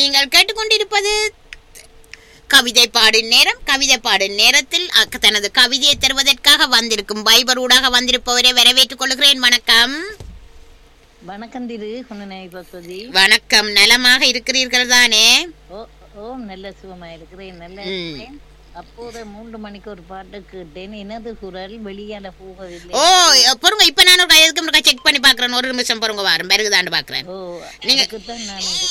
நீங்கள் கேட்டுக்கொண்டிருப்பது கவிதை பாடும் நேரம் கவிதை பாடும் நேரத்தில் அ- தனது கவிதையை தருவதற்காக வந்திருக்கும் பைபர் ஊடாக வந்திருப்பவரை வரவேற்றுக் கொள்கிறேன் வணக்கம் வணக்கம் திரு குணநாய் பசுதி வணக்கம் நலமாக இருக்கிறீர்கள் தானே ஓ ஓ நல்ல சுகமா இருக்கிறேன் நல்ல ம். இருக்கிறேன் அப்போது மூன்று மணிக்கு ஒரு பாட்டு கேட்டேன் எனது குரல் வெளியால போகவில்லை ஓ பொறுங்க இப்ப நான் ஒரு எதுக்கு செக் பண்ணி பாக்குறேன் ஒரு நிமிஷம் பொறுங்க வாரம் பெருகுதாண்டு பாக்குறேன் ஓ நீங்க- அதுக்குத்தான் நான் இது-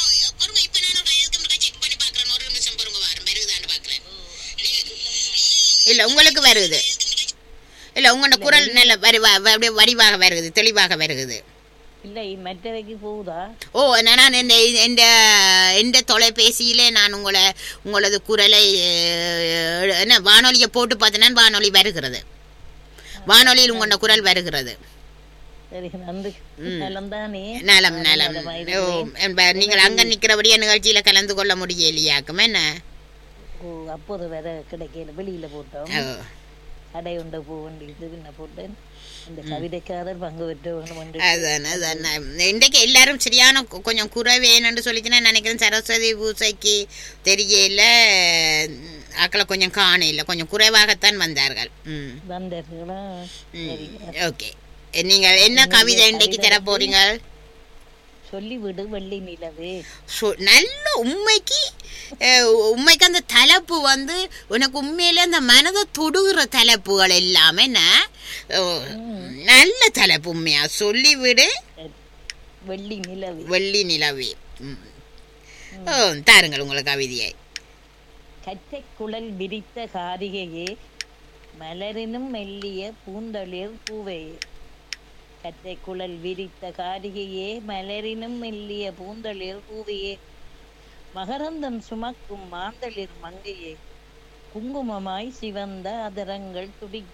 இல்ல உங்களுக்கு வருது இல்ல உங்களோட குரல் நல்ல வரிவா- அப்படியே வடிவாக வருகுது தெளிவாக வருகுது இல்லை மற்றவைக்கு போகுதா ஓ நான் இந்த இந்த இந்த தொலைபேசியிலே நான் உங்களை உங்களது குரலை அஹ், என்ன வானொலியை போட்டு பார்த்தேன்னா வானொலி வருகிறது வானொலியில் உங்களோட குரல் வருகிறது சரி நன்றி நலம் தானே நலம் நலம் நலமா ஓ இருக்கிறேன். என்ப- நீங்கள் அங்க நிக்கிறபடியே நிகழ்ச்சியில கலந்து கொள்ள முடியலையாக்கும் என்ன ஓ அப்போது வேற கிடைக்கல வெளியில போட்டோம் ஓ. கடை உண்ட போக வேண்டியது பின்ன போட்டேன் இந்த கவிதைக்காரர் பங்கு பெற்ற வேணும் என்று அதான் அதான் இன்றைக்கு எல்லாரும் சரியான கொ- கொஞ்சம் குறைவேன்னு சொல்லிச்சுன்னா நினைக்கிறேன் சரஸ்வதி பூசைக்கு தெரியல ஆக்களை கொஞ்சம் காணையில் கொஞ்சம் குறைவாகத்தான் வந்தார்கள் ம் வந்தார்களா சரி ஓகே நீங்கள் என்ன கவிதை இன்றைக்கு தர போறீங்க சொல்லிவிடு வெள்ளி நிலவே சொ- நல்ல உண்மைக்கு அஹ், உண்மைக்கு அந்த தலைப்பு வந்து உனக்கு உண்மையிலே அந்த மனதை தொடுகிற தலைப்புகள் எல்லாமே என்ன அஹ், நல்ல தலைப்பு உண்மையா சொல்லிவிடு வெள்ளி நிலவே வெள்ளி நிலவே ம். ஓ தாருங்கள் உங்களை கவிதையை கற்றை குழல் விரித்த காரிகையே மலரினும் மெல்லிய பூந்தளிர் பூவையே கற்றை குழல் விரித்த காரிகையே மலரினும் மெல்லிய பூந்தளிர் பூவையே மகரந்தம் சுமக்கும் மாந்தளிர் மங்கையே குங்குமமாய் சிவந்த அதரங்கள் துடிக்க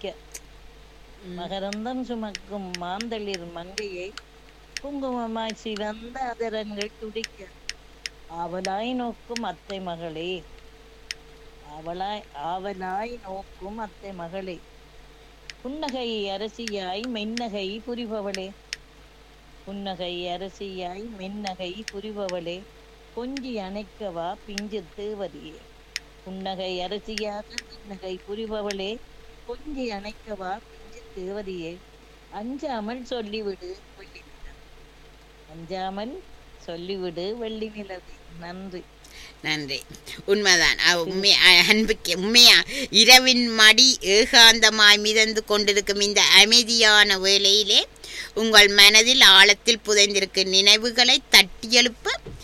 மகரந்தம் சுமக்கும் மாந்தளிர் மங்கையை குங்குமமாய் சிவந்த அதரங்கள் துடிக்க ஆவலாய் நோக்கும் அத்தை மகளே அவளாய் ஆவலாய் நோக்கும் அத்தை மகளே புன்னகை அரசியாய் மென்னகை புரிபவளே புன்னகை அரசியாய் மென்னகை புரிபவளே கொஞ்சி அணைக்கவா பிஞ்சு தேவதியே புன்னகை அரசியாக மென்னகை புரிபவளே கொஞ்சி அணைக்கவா பிஞ்சு தேவதியே அஞ்சாமல் சொல்லிவிடு வெள்ளி நிலவே அஞ்சாமல் சொல்லிவிடு வெள்ளி நிலவே நன்றி நன்றி உண்மைதான் அ, உண்மை அ- அன்புக்கு உண்மையா இரவின் மடி ஏகாந்தமாய் மிதந்து கொண்டிருக்கும் இந்த அமைதியான வேளையிலே உங்கள் மனதில் ஆழத்தில் புதைந்திருக்கும் நினைவுகளை தட்டியெழுப்ப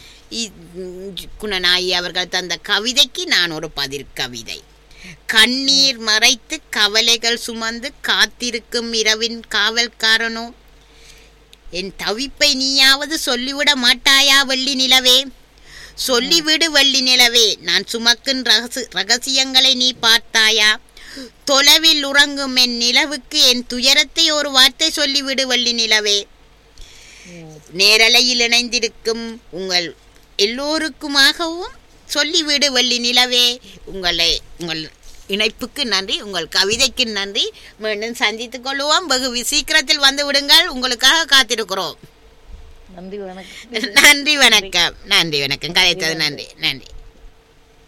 இ- குணநாயகி அவர்கள் தந்த கவிதைக்கு நான் ஒரு பதில் கவிதை கண்ணீர் மறைத்து கவலைகள் சுமந்து காத்திருக்கும் இரவின் காவல்காரனோ என் தவிப்பை நீயாவது சொல்லிவிட மாட்டாயா வெள்ளி நிலவே சொல்லிவிடு வெள்ளி நிலவே நான் சுமக்கும் ரகசு ரகசியங்களை நீ பார்த்தாயா தொலைவில் உறங்கும் என் நிலவுக்கு என் துயரத்தை ஒரு வார்த்தை சொல்லிவிடு வெள்ளி நிலவே நேரலையில் இணைந்திருக்கும் உங்கள் எல்லோருக்குமாகவும் சொல்லிவிடு வெள்ளி நிலவே உங்களை உங்கள் இணைப்புக்கு நன்றி உங்கள் கவிதைக்கு நன்றி மீண்டும் சந்தித்துக் கொள்வோம் வெகு வி- சீக்கிரத்தில் வந்து விடுங்கள் உங்களுக்காக காத்திருக்கிறோம் நன்றி வணக்கம் நன்றி வணக்கம் நன்றி வணக்கம் கதைத்தது நன்றி நன்றி